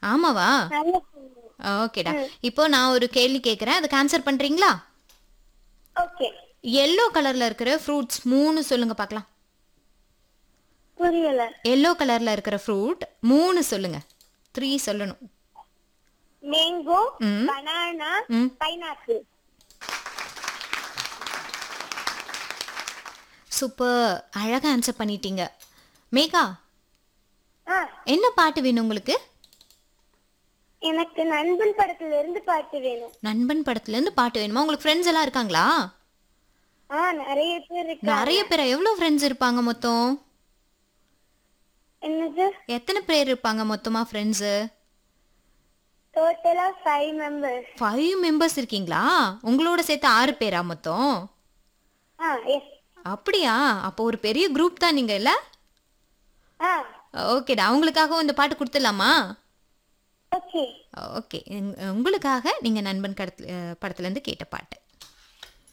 ஆமாவா நல்ல பொண்ணு ஓகேடா இப்போ நான் ஒரு கேள்வி கேட்குறேன் அதுக்கு ஆன்சர் பண்றீங்களா ஓகே எல்லோ கலர்ல இருக்கிற ஃப்ரூட்ஸ் மூணு சொல்லுங்க பார்க்கலாம் புரியல எல்லோ கலர்ல இருக்கிற ஃப்ரூட் மூணு சொல்லுங்க த்ரீ சொல்லணும் மேங்கோ ம். பனானா ம். பைனாப்பிள் சூப்பர் அழகா ஆன்சர் பண்ணிட்டீங்க மேகா ஆ என்ன பாட்டு வேணும் உங்களுக்கு எனக்கு நண்பன் படத்துல இருந்து பாட்டு வேணும் நண்பன் படத்துல இருந்து பாட்டு வேணுமா உங்களுக்கு ஃப்ரெண்ட்ஸ் எல்லாம் இருக்காங்களா ஆ நிறைய பேர் இருக்கு நிறைய பேர் எவ்வளவு ஃப்ரெண்ட்ஸ் இருப்பாங்க மொத்தம் என்னது எத்தனை பேர் இருப்பாங்க மொத்தமா ஃப்ரெண்ட்ஸு டோட்டலா ஃபைவ் மெம்பர்ஸ் ஃபைவ் மெம்பர்ஸ் இருக்கீங்களா உங்களோட சேர்த்து ஆறு பேரா மொத்தம் ஆ எஸ் அப்படியா அப்போ ஒரு பெரிய குரூப் தான் நீங்க இல்ல ஆ ஓகேடா அவங்களுக்காகவும் இந்த பாட்டு கொடுத்துடலாமா ஓகே ஓகே உங்களுக்காக நீங்க நண்பன் கடத்துல படத்துல இருந்து கேட்ட பாட்டு